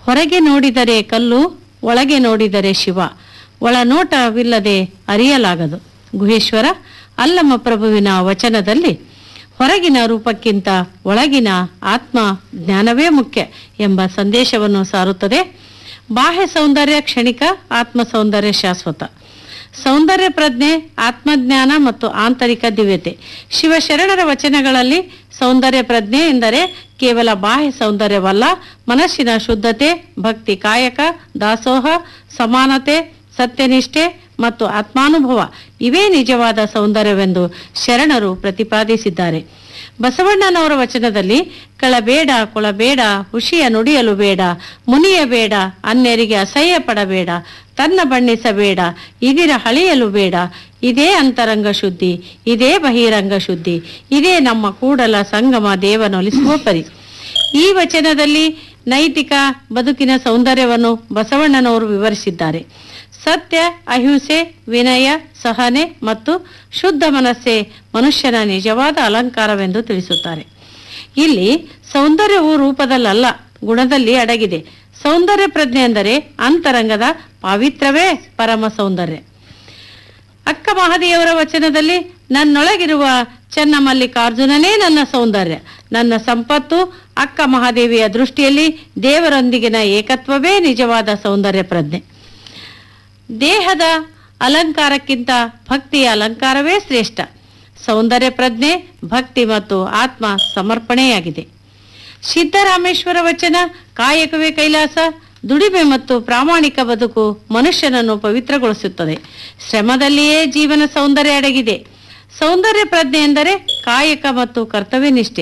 ಹೊರಗೆ ನೋಡಿದರೆ ಕಲ್ಲು ಒಳಗೆ ನೋಡಿದರೆ ಶಿವ ಒಳನೋಟವಿಲ್ಲದೆ ಅರಿಯಲಾಗದು ಗುಹೇಶ್ವರ ಅಲ್ಲಮ ಪ್ರಭುವಿನ ವಚನದಲ್ಲಿ ಹೊರಗಿನ ರೂಪಕ್ಕಿಂತ ಒಳಗಿನ ಆತ್ಮ ಜ್ಞಾನವೇ ಮುಖ್ಯ ಎಂಬ ಸಂದೇಶವನ್ನು ಸಾರುತ್ತದೆ ಬಾಹ್ಯ ಸೌಂದರ್ಯ ಕ್ಷಣಿಕ ಆತ್ಮ ಸೌಂದರ್ಯ ಶಾಶ್ವತ ಸೌಂದರ್ಯ ಪ್ರಜ್ಞೆ ಆತ್ಮಜ್ಞಾನ ಮತ್ತು ಆಂತರಿಕ ದಿವ್ಯತೆ ಶಿವಶರಣರ ವಚನಗಳಲ್ಲಿ ಸೌಂದರ್ಯ ಪ್ರಜ್ಞೆ ಎಂದರೆ ಕೇವಲ ಬಾಹ್ಯ ಸೌಂದರ್ಯವಲ್ಲ ಮನಸ್ಸಿನ ಶುದ್ಧತೆ ಭಕ್ತಿ ಕಾಯಕ ದಾಸೋಹ ಸಮಾನತೆ ಸತ್ಯನಿಷ್ಠೆ ಮತ್ತು ಆತ್ಮಾನುಭವ ಇವೇ ನಿಜವಾದ ಸೌಂದರ್ಯವೆಂದು ಶರಣರು ಪ್ರತಿಪಾದಿಸಿದ್ದಾರೆ ಬಸವಣ್ಣನವರ ವಚನದಲ್ಲಿ ಕಳಬೇಡ ಕೊಳಬೇಡ ಹುಷಿಯ ನುಡಿಯಲು ಬೇಡ ಮುನಿಯ ಬೇಡ ಅನ್ಯರಿಗೆ ಅಸಹ್ಯ ಪಡಬೇಡ ತನ್ನ ಬಣ್ಣಿಸಬೇಡ ಇದಿರ ಹಳಿಯಲು ಬೇಡ ಇದೇ ಅಂತರಂಗ ಶುದ್ಧಿ ಇದೇ ಬಹಿರಂಗ ಶುದ್ಧಿ ಇದೇ ನಮ್ಮ ಕೂಡಲ ಸಂಗಮ ದೇವನೊಲಿಸುವ ಪರಿ ಈ ವಚನದಲ್ಲಿ ನೈತಿಕ ಬದುಕಿನ ಸೌಂದರ್ಯವನ್ನು ಬಸವಣ್ಣನವರು ವಿವರಿಸಿದ್ದಾರೆ ಸತ್ಯ ಅಹಿಂಸೆ ವಿನಯ ಸಹನೆ ಮತ್ತು ಶುದ್ಧ ಮನಸ್ಸೇ ಮನುಷ್ಯನ ನಿಜವಾದ ಅಲಂಕಾರವೆಂದು ತಿಳಿಸುತ್ತಾರೆ ಇಲ್ಲಿ ಸೌಂದರ್ಯವು ರೂಪದಲ್ಲಲ್ಲ ಗುಣದಲ್ಲಿ ಅಡಗಿದೆ ಸೌಂದರ್ಯ ಪ್ರಜ್ಞೆ ಎಂದರೆ ಅಂತರಂಗದ ಪಾವಿತ್ರವೇ ಪರಮ ಸೌಂದರ್ಯ ಅಕ್ಕ ಮಹದೇವರ ವಚನದಲ್ಲಿ ನನ್ನೊಳಗಿರುವ ಚೆನ್ನ ಮಲ್ಲಿಕಾರ್ಜುನನೇ ನನ್ನ ಸೌಂದರ್ಯ ನನ್ನ ಸಂಪತ್ತು ಅಕ್ಕ ಮಹಾದೇವಿಯ ದೃಷ್ಟಿಯಲ್ಲಿ ದೇವರೊಂದಿಗಿನ ಏಕತ್ವವೇ ನಿಜವಾದ ಸೌಂದರ್ಯ ಪ್ರಜ್ಞೆ ದೇಹದ ಅಲಂಕಾರಕ್ಕಿಂತ ಭಕ್ತಿಯ ಅಲಂಕಾರವೇ ಶ್ರೇಷ್ಠ ಸೌಂದರ್ಯ ಪ್ರಜ್ಞೆ ಭಕ್ತಿ ಮತ್ತು ಆತ್ಮ ಸಮರ್ಪಣೆಯಾಗಿದೆ ಸಿದ್ದರಾಮೇಶ್ವರ ವಚನ ಕಾಯಕವೇ ಕೈಲಾಸ ದುಡಿಮೆ ಮತ್ತು ಪ್ರಾಮಾಣಿಕ ಬದುಕು ಮನುಷ್ಯನನ್ನು ಪವಿತ್ರಗೊಳಿಸುತ್ತದೆ ಶ್ರಮದಲ್ಲಿಯೇ ಜೀವನ ಸೌಂದರ್ಯ ಅಡಗಿದೆ ಸೌಂದರ್ಯ ಪ್ರಜ್ಞೆ ಎಂದರೆ ಕಾಯಕ ಮತ್ತು ಕರ್ತವ್ಯ ನಿಷ್ಠೆ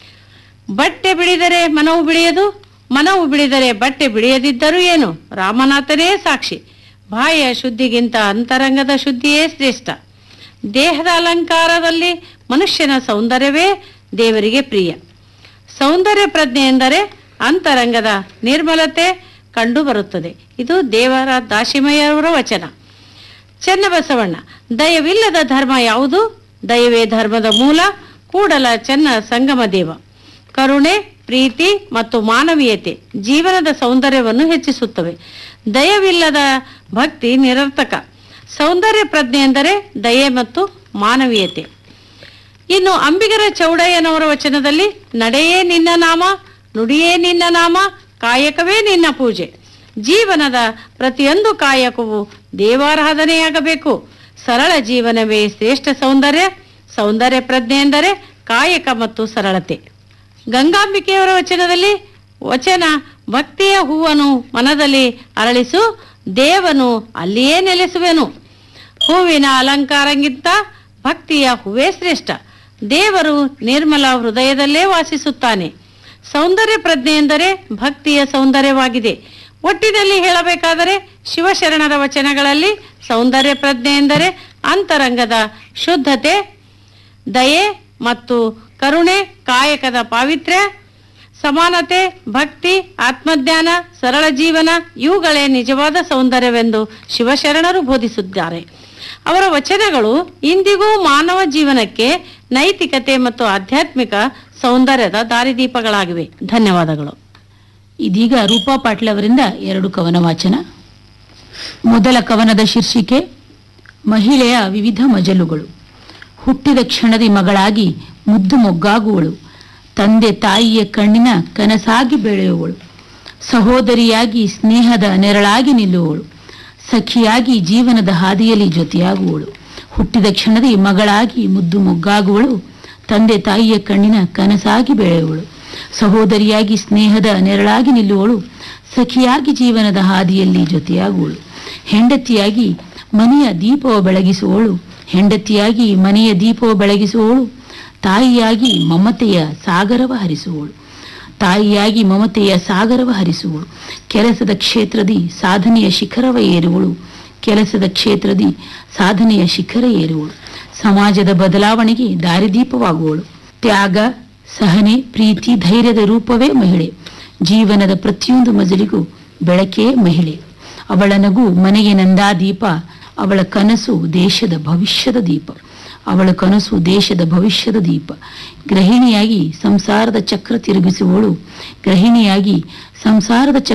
ಬಟ್ಟೆ ಬಿಳಿದರೆ ಮನವು ಬಿಳಿಯದು ಮನವು ಬಿಳಿದರೆ ಬಟ್ಟೆ ಬಿಳಿಯದಿದ್ದರೂ ಏನು ರಾಮನಾಥನೇ ಸಾಕ್ಷಿ ಬಾಹ್ಯ ಶುದ್ಧಿಗಿಂತ ಅಂತರಂಗದ ಶುದ್ಧಿಯೇ ಶ್ರೇಷ್ಠ ದೇಹದ ಅಲಂಕಾರದಲ್ಲಿ ಮನುಷ್ಯನ ಸೌಂದರ್ಯವೇ ದೇವರಿಗೆ ಪ್ರಿಯ ಸೌಂದರ್ಯ ಪ್ರಜ್ಞೆ ಎಂದರೆ ಅಂತರಂಗದ ನಿರ್ಮಲತೆ ಕಂಡುಬರುತ್ತದೆ ಇದು ದೇವರ ದಾಶಿಮಯ್ಯವರ ವಚನ ಚೆನ್ನಬಸವಣ್ಣ ದಯವಿಲ್ಲದ ಧರ್ಮ ಯಾವುದು ದಯವೇ ಧರ್ಮದ ಮೂಲ ಕೂಡಲ ಚೆನ್ನ ಸಂಗಮ ದೇವ ಕರುಣೆ ಪ್ರೀತಿ ಮತ್ತು ಮಾನವೀಯತೆ ಜೀವನದ ಸೌಂದರ್ಯವನ್ನು ಹೆಚ್ಚಿಸುತ್ತವೆ ದಯವಿಲ್ಲದ ಭಕ್ತಿ ನಿರರ್ಥಕ ಸೌಂದರ್ಯ ಪ್ರಜ್ಞೆ ಎಂದರೆ ದಯೆ ಮತ್ತು ಮಾನವೀಯತೆ ಇನ್ನು ಅಂಬಿಗರ ಚೌಡಯ್ಯನವರ ವಚನದಲ್ಲಿ ನಡೆಯೇ ನಿನ್ನ ನಾಮ ನುಡಿಯೇ ನಿನ್ನ ನಾಮ ಕಾಯಕವೇ ನಿನ್ನ ಪೂಜೆ ಜೀವನದ ಪ್ರತಿಯೊಂದು ಕಾಯಕವು ದೇವಾರಾಧನೆಯಾಗಬೇಕು ಸರಳ ಜೀವನವೇ ಶ್ರೇಷ್ಠ ಸೌಂದರ್ಯ ಸೌಂದರ್ಯ ಪ್ರಜ್ಞೆ ಎಂದರೆ ಕಾಯಕ ಮತ್ತು ಸರಳತೆ ಗಂಗಾಂಬಿಕೆಯವರ ವಚನದಲ್ಲಿ ವಚನ ಭಕ್ತಿಯ ಹೂವನ್ನು ಮನದಲ್ಲಿ ಅರಳಿಸು ದೇವನು ಅಲ್ಲಿಯೇ ನೆಲೆಸುವೆನು ಹೂವಿನ ಅಲಂಕಾರಕ್ಕಿಂತ ಭಕ್ತಿಯ ಹೂವೇ ಶ್ರೇಷ್ಠ ದೇವರು ನಿರ್ಮಲ ಹೃದಯದಲ್ಲೇ ವಾಸಿಸುತ್ತಾನೆ ಸೌಂದರ್ಯ ಪ್ರಜ್ಞೆ ಎಂದರೆ ಭಕ್ತಿಯ ಸೌಂದರ್ಯವಾಗಿದೆ ಒಟ್ಟಿನಲ್ಲಿ ಹೇಳಬೇಕಾದರೆ ಶಿವಶರಣರ ವಚನಗಳಲ್ಲಿ ಸೌಂದರ್ಯ ಪ್ರಜ್ಞೆ ಎಂದರೆ ಅಂತರಂಗದ ಶುದ್ಧತೆ ದಯೆ ಮತ್ತು ಕರುಣೆ ಕಾಯಕದ ಪಾವಿತ್ರ್ಯ ಸಮಾನತೆ ಭಕ್ತಿ ಆತ್ಮಜ್ಞಾನ ಸರಳ ಜೀವನ ಇವುಗಳೇ ನಿಜವಾದ ಸೌಂದರ್ಯವೆಂದು ಶಿವಶರಣರು ಬೋಧಿಸಿದ್ದಾರೆ ಅವರ ವಚನಗಳು ಇಂದಿಗೂ ಮಾನವ ಜೀವನಕ್ಕೆ ನೈತಿಕತೆ ಮತ್ತು ಆಧ್ಯಾತ್ಮಿಕ ಸೌಂದರ್ಯದ ದಾರಿದೀಪಗಳಾಗಿವೆ ಧನ್ಯವಾದಗಳು ಇದೀಗ ರೂಪಾ ಪಾಟ್ಲ್ ಅವರಿಂದ ಎರಡು ಕವನ ವಾಚನ ಮೊದಲ ಕವನದ ಶೀರ್ಷಿಕೆ ಮಹಿಳೆಯ ವಿವಿಧ ಮಜಲುಗಳು ಹುಟ್ಟಿದ ಕ್ಷಣದಿ ಮಗಳಾಗಿ ಮುದ್ದು ಮೊಗ್ಗಾಗುವಳು ತಂದೆ ತಾಯಿಯ ಕಣ್ಣಿನ ಕನಸಾಗಿ ಬೆಳೆಯುವಳು ಸಹೋದರಿಯಾಗಿ ಸ್ನೇಹದ ನೆರಳಾಗಿ ನಿಲ್ಲುವಳು ಸಖಿಯಾಗಿ ಜೀವನದ ಹಾದಿಯಲ್ಲಿ ಜೊತೆಯಾಗುವಳು ಹುಟ್ಟಿದ ಕ್ಷಣದಿ ಮಗಳಾಗಿ ಮುದ್ದು ಮೊಗ್ಗಾಗುವಳು ತಂದೆ ತಾಯಿಯ ಕಣ್ಣಿನ ಕನಸಾಗಿ ಬೆಳೆಯುವಳು ಸಹೋದರಿಯಾಗಿ ಸ್ನೇಹದ ನೆರಳಾಗಿ ನಿಲ್ಲುವಳು ಸಖಿಯಾಗಿ ಜೀವನದ ಹಾದಿಯಲ್ಲಿ ಜೊತೆಯಾಗುವಳು ಹೆಂಡತಿಯಾಗಿ ಮನೆಯ ದೀಪವ ಬೆಳಗಿಸುವಳು ಹೆಂಡತಿಯಾಗಿ ಮನೆಯ ದೀಪವ ಬೆಳಗಿಸುವವಳು ತಾಯಿಯಾಗಿ ಮಮತೆಯ ಸಾಗರವ ಹರಿಸುವಳು ತಾಯಿಯಾಗಿ ಮಮತೆಯ ಸಾಗರವ ಹರಿಸುವಳು ಕೆಲಸದ ಕ್ಷೇತ್ರದಿ ಸಾಧನೆಯ ಶಿಖರವ ಏರುವಳು ಕೆಲಸದ ಕ್ಷೇತ್ರದಿ ಸಾಧನೆಯ ಶಿಖರ ಏರುವಳು ಸಮಾಜದ ಬದಲಾವಣೆಗೆ ದಾರಿದೀಪವಾಗುವಳು ತ್ಯಾಗ ಸಹನೆ ಪ್ರೀತಿ ಧೈರ್ಯದ ರೂಪವೇ ಮಹಿಳೆ ಜೀವನದ ಪ್ರತಿಯೊಂದು ಮಜಲಿಗೂ ಬೆಳಕೇ ಮಹಿಳೆ ಅವಳ ನಗು ಮನೆಗೆ ನಂದಾದೀಪ ಅವಳ ಕನಸು ದೇಶದ ಭವಿಷ್ಯದ ದೀಪ ಅವಳ ಕನಸು ದೇಶದ ಭವಿಷ್ಯದ ದೀಪ ಗೃಹಿಣಿಯಾಗಿ ಸಂಸಾರದ ಚಕ್ರ ತಿರುಗಿಸುವವಳು ಗೃಹಿಣಿಯಾಗಿ ಸಂಸಾರದ ಚಕ್ರ